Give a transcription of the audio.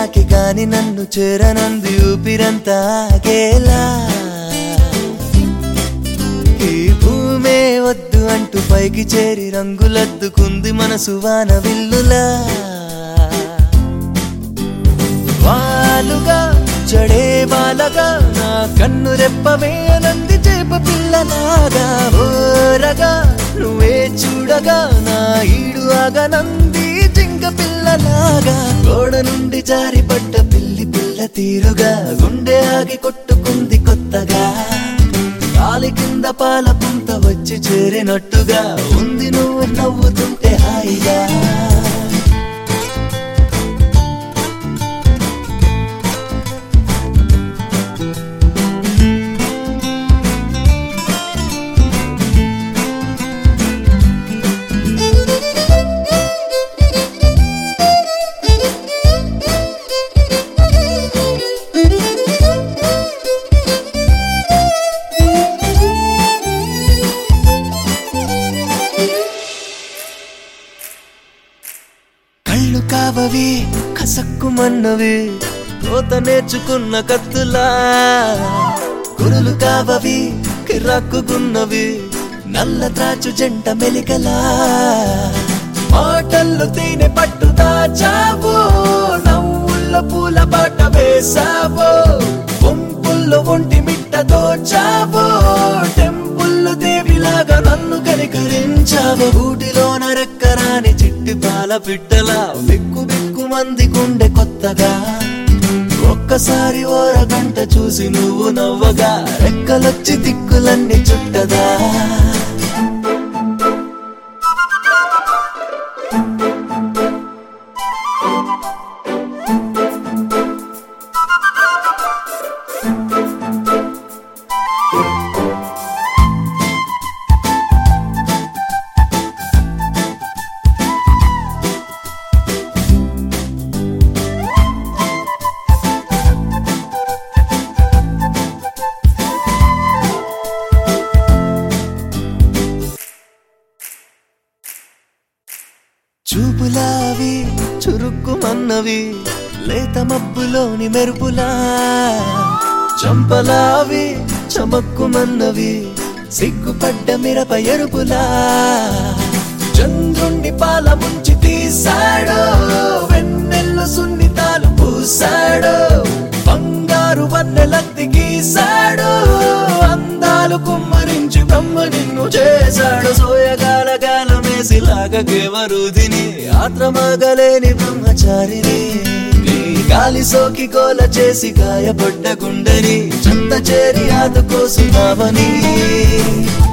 తాకి గాని నన్ను చేరనంది ఊపిరంతా ఆగేలా ఈ భూమే వద్దు అంటూ పైకి చేరి రంగులద్దుకుంది మనసు వాన విల్లులా వాలుగా చడే వాలగా నా కన్ను రెప్పవే నంది చేప పిల్లలాగా ఓరగా నువ్వే చూడగా నా ఈడు ఆగా నంది జింక పిల్లలాగా గోడ నుండి జారి పడ్డ పిల్లి పిల్ల తీరుగా గుండె ఆగి కొట్టుకుంది కొత్తగా కాలి కింద పాల పుంత వచ్చి చేరినట్టుగా ఉంది నువ్వు నవ్వుతుంటే హాయిగా కళ్ళు కావవి కసక్కుమన్నవి కోత నేర్చుకున్న కత్తులా గురులు కావవి కిరాక్కున్నవి నల్ల త్రాచు జంట మెలికలా మాటల్లో తేనె పట్టు దాచావో నవ్వుల్లో పూల బాట వేసావో గుంపుల్లో ఒంటి మిట్ట దోచావో టెంపుల్లో దేవిలాగా నన్ను కనికరించావు ఊటిలోన రెక్కరాని చిట్టి పాల పిట్టలా బిక్కు బిక్కు మంది గుండె కొత్తగా ఒక్కసారి ఓరగంట చూసి నువ్వు నవ్వగా రెక్కలొచ్చి దిక్కులన్నీ చుట్టదా చూపులావి చురుక్కుమన్నవి లేత మబ్బులోని మెరుపులా చంపలావి చమక్కుమన్నవి సిగ్గుపడ్డ మిరప ఎరుపులా చంద్రుణ్ణి పాల ముంచి తీశాడు వెన్నెల్లు సున్నితాలు పూసాడు బంగారు వన్నెలత్తి గీశాడు అందాలు కుమ్మరించి బ్రహ్మ నిన్ను చేశాడు సోయగాల గాలమేసి లాగకేవరుదిని ఆత్రమాగలేని బ్రహ్మచారిని నీ గాలి సోకి గోల చేసి గాయపడ్డ గుండెని చెంత చేరి ఆదుకోసున్నావని